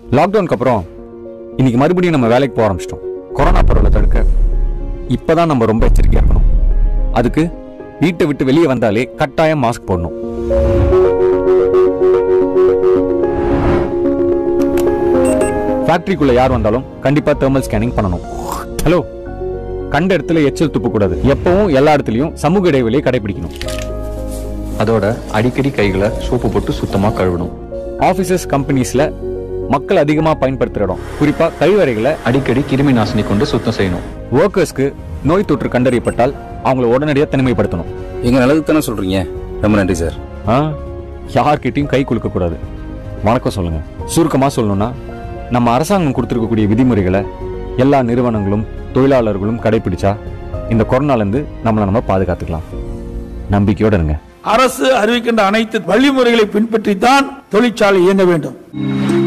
லாக்டவுனுக்கு அப்புறம் இன்னைக்கு மறுபடியும் நம்ம வேலைக்கு போக ஆரம்பிச்சிட்டோம் கொரோனா பரவலை தடுக்க இப்பதான் நம்ம ரொம்ப எச்சரிக்கையா இருக்கணும் அதுக்கு வீட்டை விட்டு வெளியே வந்தாலே கட்டாயம் மாஸ்க் போடணும் ஃபேக்டரிக்குள்ள யார் வந்தாலும் கண்டிப்பா தெர்மல் ஸ்கேனிங் பண்ணணும் ஹலோ கண்ட இடத்துல எச்சல் துப்பக்கூடாது எப்பவும் எல்லா இடத்துலயும் சமூக இடைவெளியை கடைபிடிக்கணும் அதோட அடிக்கடி கைகளை சோப்பு போட்டு சுத்தமா கழுவணும் ஆபீசஸ் கம்பெனிஸ்ல மக்கள் அதிகமா பயன்படுத்துற இடம் குறிப்பா கழிவறைகளை அடிக்கடி கிருமி நாசினி கொண்டு சுத்தம் செய்யணும் ஒர்க்கர்ஸ்க்கு நோய் தொற்று கண்டறியப்பட்டால் அவங்கள உடனடியாக தனிமைப்படுத்தணும் எங்க நல்லதுக்கு தானே சொல்றீங்க ரொம்ப நன்றி சார் ஆ யார்கிட்டயும் கை குலுக்க கூடாது வணக்கம் சொல்லுங்க சுருக்கமா சொல்லணும்னா நம்ம அரசாங்கம் கொடுத்துருக்கக்கூடிய விதிமுறைகளை எல்லா நிறுவனங்களும் தொழிலாளர்களும் கடைபிடிச்சா இந்த கொரோனால இருந்து நம்மளை நம்ம பாதுகாத்துக்கலாம் நம்பிக்கையோட இருங்க அரசு அறிவிக்கின்ற அனைத்து வழிமுறைகளை பின்பற்றித்தான் தொழிற்சாலை இயங்க வேண்டும்